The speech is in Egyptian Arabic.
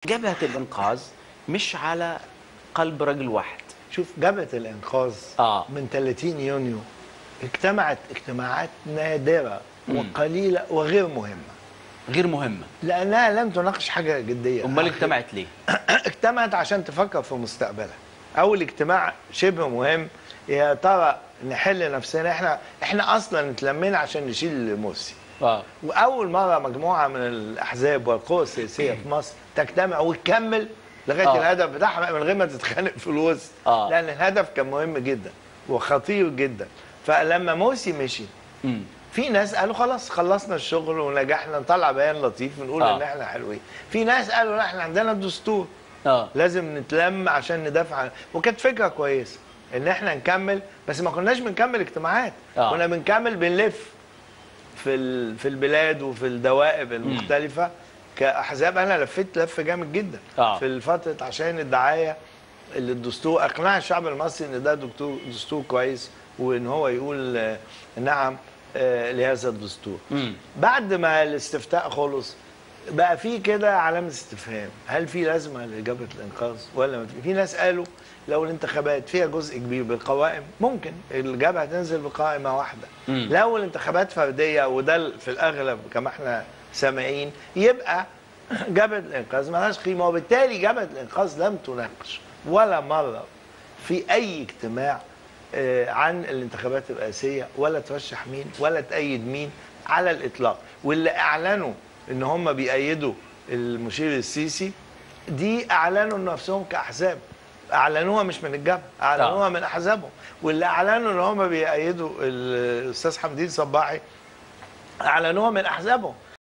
جبهه الانقاذ مش على قلب رجل واحد شوف جبهه الانقاذ آه. من 30 يونيو اجتمعت اجتماعات نادره وقليله وغير مهمه غير مهمه لانها لم تناقش حاجه جديه امال اجتمعت ليه اجتمعت عشان تفكر في مستقبلها اول اجتماع شبه مهم يا ترى نحل نفسنا احنا احنا اصلا اتلمينا عشان نشيل مرسي اه واول مره مجموعه من الاحزاب والقوى السياسيه في مصر تجتمع وتكمل لغايه آه. الهدف بتاعها من غير ما تتخانق في الوسط آه. لان الهدف كان مهم جدا وخطير جدا فلما مرسي مشي امم في ناس قالوا خلاص خلصنا الشغل ونجحنا نطلع بيان لطيف ونقول آه. ان احنا حلوين في ناس قالوا لا احنا عندنا دستور اه لازم نتلم عشان ندافع عن وكانت فكره كويسه ان احنا نكمل بس ما كناش بنكمل اجتماعات آه. كنا بنكمل بنلف في ال- في البلاد وفي الدوائب المختلفه كاحزاب انا لفيت لف جامد جدا آه. في الفتره عشان الدعايه اللي الدستور اقنع الشعب المصري ان ده دكتور دستور كويس وان هو يقول آه، نعم آه، لهذا الدستور امم بعد ما الاستفتاء خلص بقى في كده علامه استفهام هل في لازمه لجبهه الانقاذ ولا ما في في ناس قالوا لو الانتخابات فيها جزء كبير بالقوائم ممكن الجبهه تنزل بقائمه واحده مم. لو الانتخابات فرديه وده ال- في الاغلب كما احنا سامعين يبقى جبهه الانقاذ مالهاش قيمه وبالتالي جبهه الانقاذ لم تناقش ولا مره في اي اجتماع آه، عن الانتخابات الرئاسيه ولا ترشح مين ولا تأيد مين على الاطلاق واللي اعلنوا ان هم بيأيدوا المشير السيسي دي اعلنوا نفسهم كاحزاب اعلنوها مش من الجبهه اعلنوها آه. من احزابهم واللي اعلنوا ان هم بيأيدوا الاستاذ حمدين صباحي اعلنوها من احزابهم